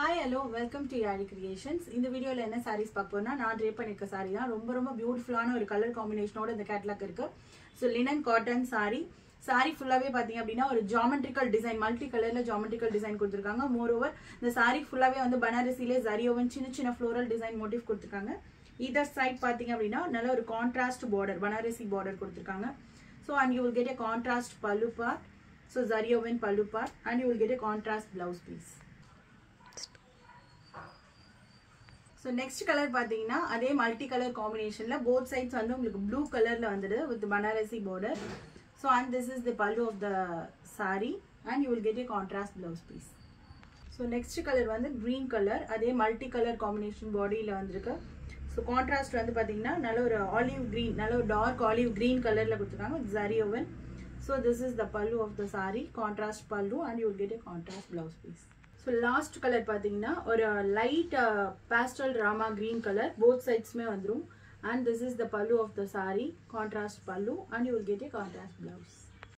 hi hello welcome to Yaari creations இந்த வீடியோவில் என்ன சாரீஸ் பார்க்க போறோம்னா நான் ட்ரே பண்ணியிருக்க சாரி தான் ரொம்ப ரொம்ப பியூட்டிஃபுல்லான ஒரு கலர் காம்பினேஷனோட இந்த கேட்லாக் இருக்கு so linen cotton saree saree ஃபுல்லாகவே பார்த்தீங்க அப்படின்னா ஒரு ஜாமெட்ரிக்கல் டிசைன் மல்டி கலரில் ஜாமெட்ரிக்கல் டிசைன் கொடுத்துருக்காங்க மோர் ஓவர் இந்த சாரி ஃபுல்லாகவே வந்து பனாரசிலே ஜரியோவன் சின்ன சின்ன ஃப்ளோரல் டிசைன் மோட்டிவ் கொடுத்துருக்காங்க இதர் சைட் பார்த்தீங்க அப்படின்னா நல்ல ஒரு கான்ட்ராஸ்ட் பார்டர் பனாரசி பார்டர் கொடுத்துருக்காங்க so and you will get a contrast pallu part so zari woven pallu part and you will get a contrast blouse piece so next colour பார்த்தீங்கன்னா அதே மல்டி கலர் காம்பினேஷனில் போத் சைட்ஸ் வந்து உங்களுக்கு ப்ளூ கலரில் வந்துடுது with Banarasi border so and this is the pallu of the saree and you will get a contrast blouse piece so next colour வந்து green colour அதே multi colour combination பாடியில் வந்திருக்கு so contrast வந்து பார்த்தீங்கன்னா நல்ல ஒரு ஆலிவ் க்ரீன் நல்ல ஒரு டார்க் ஆலிவ் க்ரீன் கலரில் கொடுத்துருக்காங்க zari woven so this is the pallu of the saree contrast pallu and you will get a contrast blouse piece so last colour பார்த்தீங்கன்னா ஒரு light pastel Rama green colour both சைட்ஸுமே வந்துடும் and this is the pallu of the saree contrast pallu and you will get a contrast blouse